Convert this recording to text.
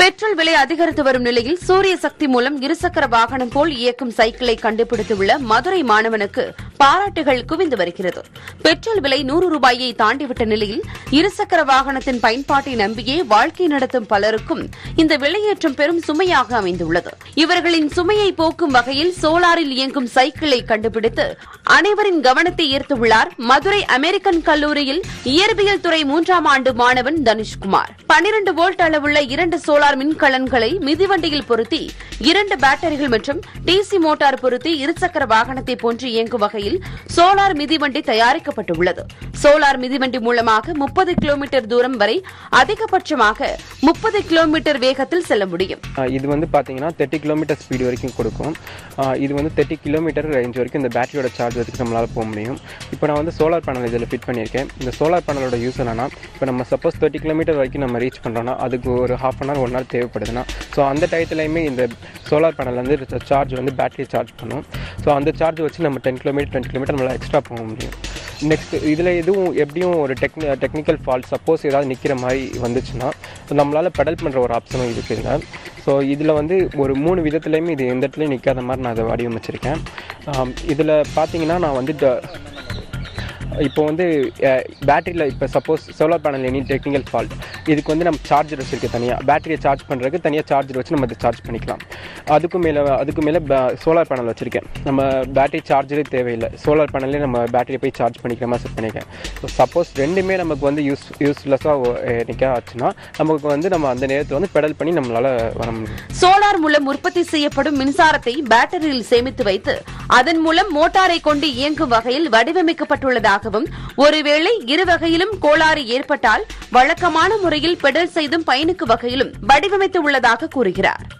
petrol விலை அதிகரித்து வரும் நிலையில் சூரிய சக்தி மூலம் இருசக்கர வாகனம் போல் இயக்கும் சைக்கிளை கண்டுபிடித்துள்ள மதுரை மாணவனுக்கு பாராட்டுகள் குவிந்து வருகிறது பெட்ரோல் விலை நூறு ரூபாயை தாண்டிவிட்ட நிலையில் இருசக்கர வாகனத்தின் பயன்பாட்டை நம்பியே வாழ்க்கை நடத்தும் பலருக்கும் இந்த விலையேற்றம் பெரும் சுமையாக அமைந்துள்ளது இவர்களின் சுமையை போக்கும் வகையில் சோலாரில் இயங்கும் சைக்கிளை கண்டுபிடித்து அனைவரின் கவனத்தை ஈர்த்துள்ளார் மதுரை அமெரிக்கன் கல்லூரியில் இயற்பியல் துறை மூன்றாம் ஆண்டு மாணவன் தனுஷ்குமார் பனிரண்டு வோல்ட் அளவுள்ள இரண்டு சோலார் மின்கலன்களை மிதிவண்டியில் பொருத்தி இரண்டு பேட்டரிகள் மற்றும் டிசி மோட்டார் பொருத்தி இருசக்கர வாகனத்தை போன்று இயங்கும் வகையில் சோலார் மிதிவண்டி தயாரிக்கப்பட்டுள்ளது சோலார் மிதிவண்டி மூலமாக முப்பது கிலோமீட்டர் தூரம் வரை அதிகபட்சமாக முப்பது கிலோமீட்டர் வேகத்தில் செல்ல முடியும் ஆஹ் இது வந்து பார்த்தீங்கன்னா தேர்ட்டி கிலோமீட்டர் ஸ்பீடு வரைக்கும் கொடுக்கும் ஆஹ் இது வந்து தேர்ட்டி கிலோமீட்டர் ரேஞ்ச் வரைக்கும் இந்த பேட்டரியோட சார்ஜ் வரைக்கும் நம்மளால் போக முடியும் இப்போ நான் வந்து சோலார் பேனல் இதில் ஃபிட் பண்ணியிருக்கேன் இந்த சோலார் பேனலோட யூஸ் என்னன்னா இப்போ நம்ம சப்போஸ் தேர்ட்டி கிலோமீட்டர் வரைக்கும் நம்ம ரீச் பண்ணுறோன்னா அதுக்கு ஒரு half an hour one hour தேவைப்படுதுன்னா ஸோ அந்த டயத்துலையுமே இந்த சோலார் பேனல் வந்து சார்ஜ் வந்து பேட்டரி சார்ஜ் பண்ணும் ஸோ அந்த சார்ஜ் வச்சு நம்ம டென் கிலோமீட்டர் டுவெண்ட்டி கிலோமீட்டர் நம்மளால் எக்ஸ்ட்ரா போக முடியும் நெக்ஸ்ட் இதில் எதுவும் எப்படியும் ஒரு டெக்னி டெக்னிக்கல் ஃபால்ட் சப்போஸ் ஏதாவது நிற்கிற மாதிரி வந்துச்சுன்னா நம்மளால் பெடல் பண்ணுற ஒரு ஆப்ஷனும் இருக்குதுங்க ஸோ இதில் வந்து ஒரு மூணு விதத்துலையுமே இது எந்த இடத்துலையும் நிற்காத மாதிரி நான் அதை வடிவமைச்சிருக்கேன் இதில் பார்த்தீங்கன்னா நான் வந்து ட- இப்போ வந்து பேட்டரியில் இப்போ suppose solar panel any technical fault இதுக்கு வந்து நம்ம சார்ஜர் வச்சுருக்க தனியாக பேட்டரியை சார்ஜ் பண்ணுறதுக்கு தனியாக சார்ஜர் வச்சு நம்ம இதை சார்ஜ் பண்ணிக்கலாம் அதுக்கும் மேலே அதுக்கு மேலே சோலார் பேனல் வச்சுருக்கேன் நம்ம பேட்டரி சார்ஜரே தேவையில்லை சோலார் பேனல்லே நம்ம பேட்டரியை போய் சார்ஜ் பண்ணிக்கிற மாதிரி செட் பண்ணியிருக்கேன் ஸோ சப்போஸ் ரெண்டுமே நமக்கு வந்து யூஸ் யூஸ்லெஸ்ஸாக நிற்க ஆச்சுன்னா நமக்கு வந்து நம்ம அந்த நேரத்தில் வந்து பெடல் பண்ணி நம்மளால் வர முடியும் சோலார் மூலம் உற்பத்தி செய்யப்படும் மின்சாரத்தை பேட்டரியில் சேமித்து வைத்து அதன் மூலம் மோட்டாரை கொண்டு இயங்கும் வகையில் வடிவமைக்கப்பட்டுள்ளதாகவும் ஒருவேளை இரு வகையிலும் கோளாறு ஏற்பட்டால் வழக்கமான முறையில் பெடல் செய்தும் பயணிக்கும் வகையிலும் வடிவமைத்து உள்ளதாக கூறுகிறார்